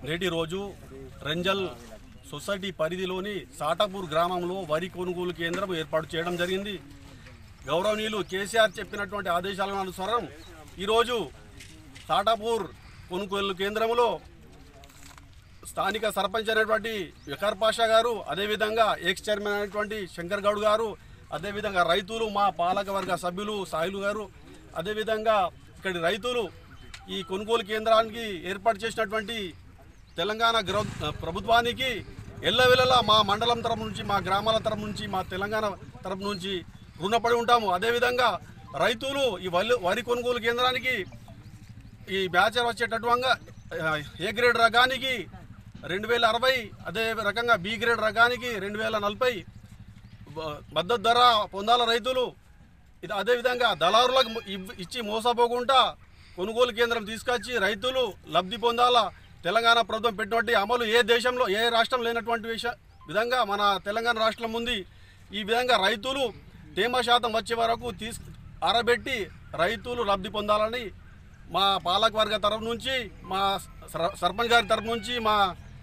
నేటి రోజు రంజల్ సొసైటీ పరిధిలోని సాటాపూర్ గ్రామంలో వరి కొనుగోలు కేంద్రం ఏర్పాటు చేయడం జరిగింది గౌరవనీయులు కేసీఆర్ చెప్పినటువంటి ఆదేశాల అనుసారం ఈరోజు సాటాపూర్ కొనుగోలు కేంద్రంలో స్థానిక సర్పంచ్ అయినటువంటి వికార్ పాషా గారు అదేవిధంగా ఎక్స్ చైర్మన్ అయినటువంటి శంకర్ గౌడ్ గారు అదేవిధంగా రైతులు మా పాలకవర్గ సభ్యులు సాయిలు గారు అదేవిధంగా ఇక్కడి రైతులు ఈ కొనుగోలు కేంద్రానికి ఏర్పాటు చేసినటువంటి తెలంగాణ గ్రౌ ప్రభుత్వానికి ఎల్లవెల్లలా మా మండలం తరపు నుంచి మా గ్రామాల తరపు నుంచి మా తెలంగాణ తరపు నుంచి రుణపడి ఉంటాము అదేవిధంగా రైతులు ఈ వరి వరి కొనుగోలు కేంద్రానికి ఈ బ్యాచర్ వచ్చేటట్టుగా ఏ గ్రేడ్ రకానికి రెండు వేల అరవై అదే రకంగా బి గ్రేడ్ రకానికి రెండు వేల నలభై బ- మద్దతు ధర పొందాల రైతులు ఇది అదేవిధంగా దళారులకు ఇవ్- ఇచ్చి మోసపోకుండా కొనుగోలు కేంద్రం తీసుకొచ్చి రైతులు లబ్ధి పొందాలా తెలంగాణ ప్రభుత్వం పెట్టినటువంటి అమలు ఏ దేశంలో ఏ రాష్ట్రం లేనటువంటి విష- విధంగా మన తెలంగాణ రాష్ట్రం ఉంది ఈ విధంగా రైతులు తేమ శాతం వచ్చే వరకు తీసు ఆరబెట్టి రైతులు లబ్ధి పొందాలని మా పాలకవర్గ తరపు నుంచి మా సర్- సర్పంచ్ గారి తరపు నుంచి మా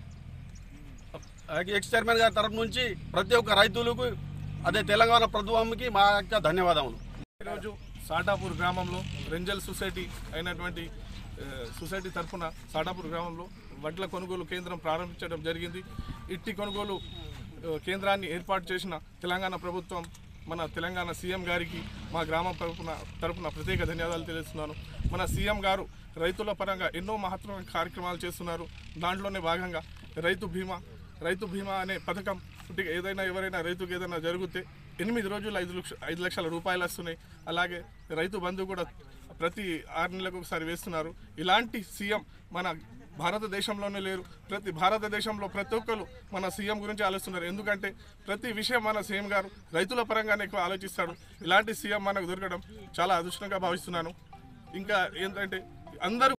ఎక్స్ చైర్మన్ గారి తరపు నుంచి ప్రతి ఒక్క రైతులకు అదే తెలంగాణ ప్రభుత్వంకి మా యొక్క ధన్యవాదములు ఈరోజు సాటాపూర్ గ్రామంలో రెంజల్ సొసైటీ అయినటువంటి ఆ, సొసైటీ తరఫున సాటాపూర్ గ్రామంలో వడ్ల కొనుగోలు కేంద్రం ప్రారంభించడం జరిగింది ఇట్టి కొనుగోలు ఆ, కేంద్రాన్ని ఏర్పాటు చేసిన తెలంగాణ ప్రభుత్వం మన తెలంగాణ సీఎం గారికి మా గ్రామం తరఫున తరఫున ప్రత్యేక ధన్యవాదాలు తెలుస్తున్నాను మన సీఎం గారు రైతుల పరంగా ఎన్నో మహత్తరమైన కార్యక్రమాలు చేస్తున్నారు దాంట్లోనే భాగంగా రైతు బీమా రైతు బీమా అనే పథకం పుట్టిక ఏదైనా ఎవరైనా రైతుకి ఏదైనా జరిగితే ఎనిమిది రోజులు ఐదు లక్ష ఐదు లక్షల రూపాయలు వస్తున్నాయి అలాగే రైతు బంధు కూడా ప్రతి ఆరు నెలలకు ఒకసారి వేస్తున్నారు ఇలాంటి సీఎం మన భారతదేశంలోనే లేరు ప్రతి భారతదేశంలో ప్రతి ఒక్కరు మన సీఎం గురించి ఆలోచిస్తున్నారు ఎందుకంటే ప్రతి విషయం మన సీఎం గారు రైతుల పరంగానే ఎక్కువ ఆలోచిస్తాడు ఇలాంటి సీఎం మనకు దొరకడం చాలా అదృష్టంగా భావిస్తున్నాను ఇంకా ఏంటంటే అందరూ